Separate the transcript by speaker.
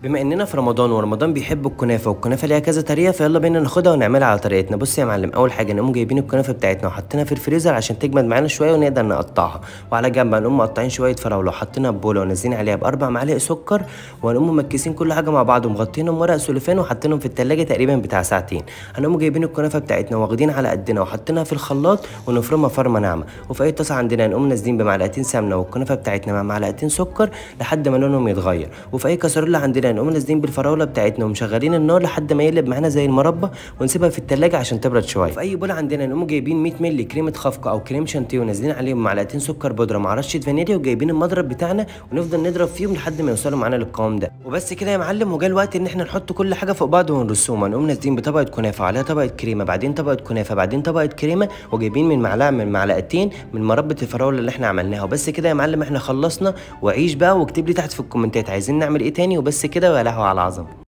Speaker 1: بما اننا في رمضان ورمضان بيحب الكنافه والكنافه ليها كذا طريقه فيلا بينا ناخدها ونعملها على طريقتنا بص يا معلم اول حاجه نقوم جايبين الكنافه بتاعتنا وحاطينها في الفريزر عشان تجمد معانا شويه ونقدر نقطعها وعلى جنب هنقوم مقطعين شويه فراوله وحاطينها في بوله ونازلين عليها باربع معالق سكر وهنقوم مكيسين كل حاجه مع بعض ومغطينهم ورق سلوفان وحاطينهم في التلاجة تقريبا بتاع ساعتين هنقوم جايبين الكنافه بتاعتنا واخدين على قدنا وحاطينها في الخلاط ونفرمها فرمه ناعمه وفي اي طاسه عندنا هنقوم نازلين بمعلقتين سمنه والكنافه بتاعتنا مع معلقتين سكر لحد ما لونهم يتغير وفي اي كسرونه عندنا هنقوم نازلين بالفراوله بتاعتنا ومشغلين النار لحد ما يقلب معانا زي المربى ونسيبها في التلاجة عشان تبرد شويه في اي بول عندنا نقوم جايبين 100 مللي كريمه خفق او كريم شانتيه ونازلين عليهم معلقتين سكر بودره مع رشه فانيليا وجايبين المضرب بتاعنا ونفضل نضرب فيهم لحد ما يوصلوا معانا للقوام ده وبس كده يا معلم وجا الوقت ان احنا نحط كل حاجه فوق بعض ونرسوها نقوم نازلين بطبقه كنافه عليها طبقه كريمه بعدين طبقه كنافه بعدين طبقه كريمه وجايبين من معلقه من معلقتين من مربى الفراوله اللي احنا عملناها وبس كده يا معلم احنا خلصنا وعيش بقى واكتب لي تحت في الكومنتات عايزين نعمل ايه تاني وبس كده ويا لهوي على العظمه